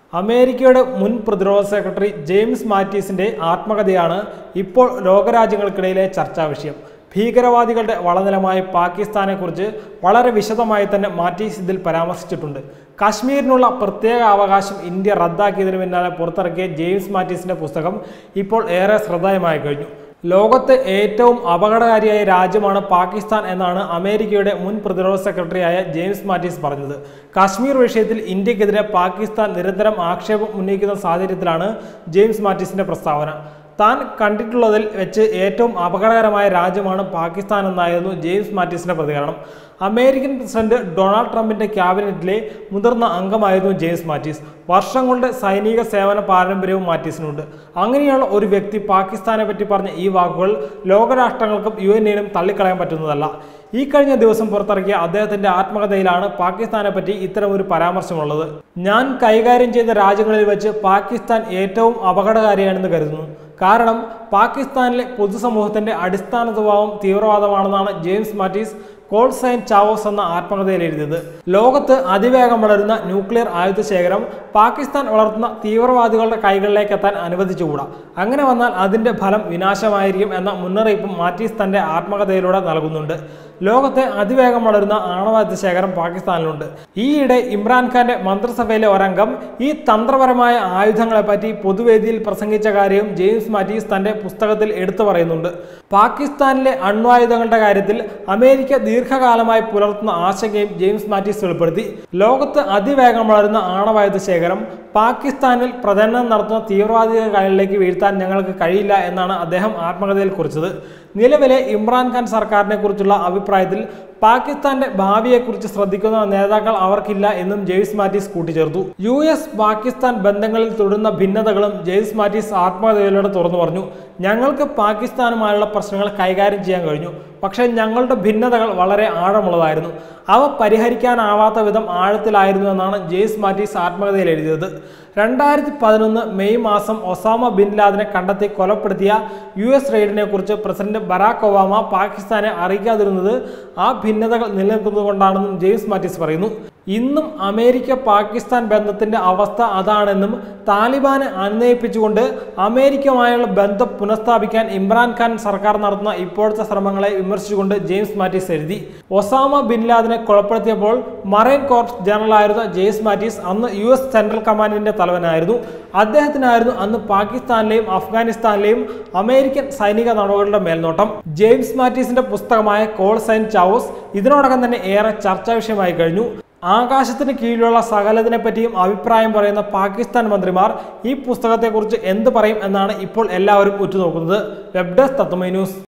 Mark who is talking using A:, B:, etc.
A: അമേരിക്കയുടെ മുൻ പ്രതിരോധ സെക്രട്ടറി ജെയിംസ് മാറ്റീസിന്റെ ആത്മകഥയാണ് ഇപ്പോൾ ലോകരാജ്യങ്ങൾക്കിടയിലെ ചർച്ചാ വിഷയം ഭീകരവാദികളുടെ വളനിലമായ പാകിസ്ഥാനെക്കുറിച്ച് വളരെ വിശദമായി തന്നെ മാറ്റീസ് ഇതിൽ പരാമർശിച്ചിട്ടുണ്ട് കാശ്മീരിനുള്ള പ്രത്യേക അവകാശം ഇന്ത്യ റദ്ദാക്കിയതിനു പിന്നാലെ പുറത്തിറക്കിയ ജെയിംസ് മാറ്റീസിന്റെ പുസ്തകം ഇപ്പോൾ ഏറെ ശ്രദ്ധേയമായി കഴിഞ്ഞു ലോകത്തെ ഏറ്റവും അപകടകാരിയായ രാജ്യമാണ് പാകിസ്ഥാൻ എന്നാണ് അമേരിക്കയുടെ മുൻ പ്രതിരോധ സെക്രട്ടറിയായ ജെയിംസ് മാറ്റീസ് പറഞ്ഞത് കാശ്മീർ വിഷയത്തിൽ ഇന്ത്യക്കെതിരെ പാകിസ്ഥാൻ നിരന്തരം ആക്ഷേപം ഉന്നയിക്കുന്ന സാഹചര്യത്തിലാണ് ജെയിംസ് മാറ്റീസിന്റെ പ്രസ്താവന താൻ കണ്ടിട്ടുള്ളതിൽ വെച്ച് ഏറ്റവും അപകടകരമായ രാജ്യമാണ് പാകിസ്ഥാൻ എന്നായിരുന്നു ജെയിംസ് മാറ്റീസിന്റെ പ്രതികരണം അമേരിക്കൻ പ്രസിഡന്റ് ഡൊണാൾഡ് ട്രംപിന്റെ ക്യാബിനറ്റിലെ മുതിർന്ന അംഗമായിരുന്നു ജെയിംസ് മാറ്റീസ് വർഷം കൊണ്ട് സൈനിക സേവന പാരമ്പര്യവും മാറ്റീസിനുണ്ട് അങ്ങനെയുള്ള ഒരു വ്യക്തി പാകിസ്ഥാനെ പറ്റി പറഞ്ഞ ഈ വാക്കുകൾ ലോകരാഷ്ട്രങ്ങൾക്കും യു എൻ തള്ളിക്കളയാൻ പറ്റുന്നതല്ല ഈ കഴിഞ്ഞ ദിവസം പുറത്തിറക്കിയ അദ്ദേഹത്തിന്റെ ആത്മകഥയിലാണ് പാകിസ്ഥാനെ പറ്റി ഇത്തരം ഒരു പരാമർശമുള്ളത് ഞാൻ കൈകാര്യം ചെയ്ത രാജ്യങ്ങളിൽ വെച്ച് പാകിസ്ഥാൻ ഏറ്റവും അപകടകാരിയാണെന്ന് കരുതുന്നു കാരണം പാകിസ്ഥാനിലെ പൊതുസമൂഹത്തിന്റെ അടിസ്ഥാന സ്വഭാവം തീവ്രവാദമാണെന്നാണ് James Mattis Call Sign Chaos എന്ന ആത്മകഥയിൽ എഴുതിയത് ലോകത്ത് അതിവേഗം വളരുന്ന ന്യൂക്ലിയർ ആയുധ ശേഖരം പാകിസ്ഥാൻ വളർത്തുന്ന തീവ്രവാദികളുടെ കൈകളിലേക്ക് എത്താൻ അനുവദിച്ചുകൂടാ അങ്ങനെ വന്നാൽ അതിന്റെ ഫലം വിനാശമായിരിക്കും എന്ന മുന്നറിയിപ്പും മാറ്റീസ് തന്റെ ആത്മകഥയിലൂടെ നൽകുന്നുണ്ട് ലോകത്തെ അതിവേഗം വളരുന്ന ആണവായുധ ശേഖരം പാകിസ്ഥാനിലുണ്ട് ഈയിടെ ഇമ്രാൻഖാന്റെ മന്ത്രിസഭയിലെ ഒരംഗം ഈ തന്ത്രപരമായ ആയുധങ്ങളെ പറ്റി പൊതുവേദിയിൽ പ്രസംഗിച്ച കാര്യവും ജെയിംസ് മാറ്റീസ് തന്റെ പുസ്തകത്തിൽ എടുത്തു പറയുന്നുണ്ട് പാകിസ്ഥാനിലെ അണ്വായുധങ്ങളുടെ കാര്യത്തിൽ അമേരിക്ക ദീർഘകാലമായി പുലർത്തുന്ന ആശങ്കയും ജെയിംസ് മാറ്റീസ് വെളിപ്പെടുത്തി ലോകത്ത് അതിവേഗം വളരുന്ന ആണവായുധ ശേഖരം പാകിസ്ഥാനിൽ പ്രചരണം നടത്തുന്ന തീവ്രവാദികളുടെ കൈകളിലേക്ക് വീഴ്ത്താൻ ഞങ്ങൾക്ക് കഴിയില്ല എന്നാണ് അദ്ദേഹം ആത്മകഥയിൽ കുറിച്ചത് നിലവിലെ ഇമ്രാൻഖാൻ സർക്കാരിനെ കുറിച്ചുള്ള അഭിപ്രായത്തിൽ പാകിസ്ഥാന്റെ ഭാവിയെക്കുറിച്ച് ശ്രദ്ധിക്കുന്ന നേതാക്കൾ അവർക്കില്ല എന്നും ജെയ്സ് മാറ്റീസ് കൂട്ടിച്ചേർത്തു യു എസ് പാകിസ്ഥാൻ ബന്ധങ്ങളിൽ തുടരുന്ന ഭിന്നതകളും ജെയ്സ് മാറ്റീസ് ആത്മകഥയിലൂടെ തുറന്നു പറഞ്ഞു ഞങ്ങൾക്ക് പാകിസ്ഥാനുമായുള്ള പ്രശ്നങ്ങൾ കൈകാര്യം ചെയ്യാൻ കഴിഞ്ഞു പക്ഷേ ഞങ്ങളുടെ ഭിന്നതകൾ വളരെ ആഴമുള്ളതായിരുന്നു അവ പരിഹരിക്കാനാവാത്ത വിധം ആഴത്തിലായിരുന്നു എന്നാണ് ജെയ്സ് മാറ്റീസ് ആത്മകഥയിൽ എഴുതിയത് രണ്ടായിരത്തി പതിനൊന്ന് മെയ് മാസം ഒസാമ ബിൻ ലാദനെ കണ്ടെത്തി കൊലപ്പെടുത്തിയ യു എസ് റെയ്ഡിനെ കുറിച്ച് പ്രസിഡന്റ് ബറാക്ക് ഒബാമ പാകിസ്ഥാനെ അറിയിക്കാതിരുന്നത് ആ ഭിന്നതകൾ നിലനിൽക്കുന്നതുകൊണ്ടാണെന്നും ജെയിംസ് മാറ്റിസ് പറയുന്നു ഇന്നും അമേരിക്ക പാകിസ്ഥാൻ ബന്ധത്തിന്റെ അവസ്ഥ അതാണെന്നും താലിബാനെ അനുനയിപ്പിച്ചുകൊണ്ട് അമേരിക്കയുമായുള്ള ബന്ധം പുനഃസ്ഥാപിക്കാൻ ഇമ്രാൻഖാൻ സർക്കാർ നടത്തുന്ന ഇപ്പോഴത്തെ ശ്രമങ്ങളെ വിമർശിച്ചുകൊണ്ട് ജെയിംസ് മാറ്റിസ് എഴുതി ഒസാമ ബിൻ ലാദനെ കൊലപ്പെടുത്തിയപ്പോൾ മറൈൻ കോർപ്സ് ജനറലായിരുന്ന ജെയിംസ് മാറ്റിസ് അന്ന് യു എസ് സെൻട്രൽ കമാൻഡിന്റെ തലവനായിരുന്നു അദ്ദേഹത്തിനായിരുന്നു അന്ന് പാകിസ്ഥാനിലെയും അഫ്ഗാനിസ്ഥാനിലെയും അമേരിക്കൻ സൈനിക നടപടികളുടെ മേൽനോട്ടം ജെയിംസ് മാറ്റീസിന്റെ പുസ്തകമായ കോൾ സൈൻ ചാവോസ് ഇതിനോടകം തന്നെ ഏറെ ചർച്ചാ വിഷയമായി കഴിഞ്ഞു ആകാശത്തിന് കീഴിലുള്ള സകലതിനെ പറ്റിയും അഭിപ്രായം പറയുന്ന പാകിസ്ഥാൻ മന്ത്രിമാർ ഈ പുസ്തകത്തെക്കുറിച്ച് എന്ത് പറയും എന്നാണ് ഇപ്പോൾ എല്ലാവരും ഉറ്റുനോക്കുന്നത് വെബ് ഡെസ്ക് തത്വമൈ ന്യൂസ്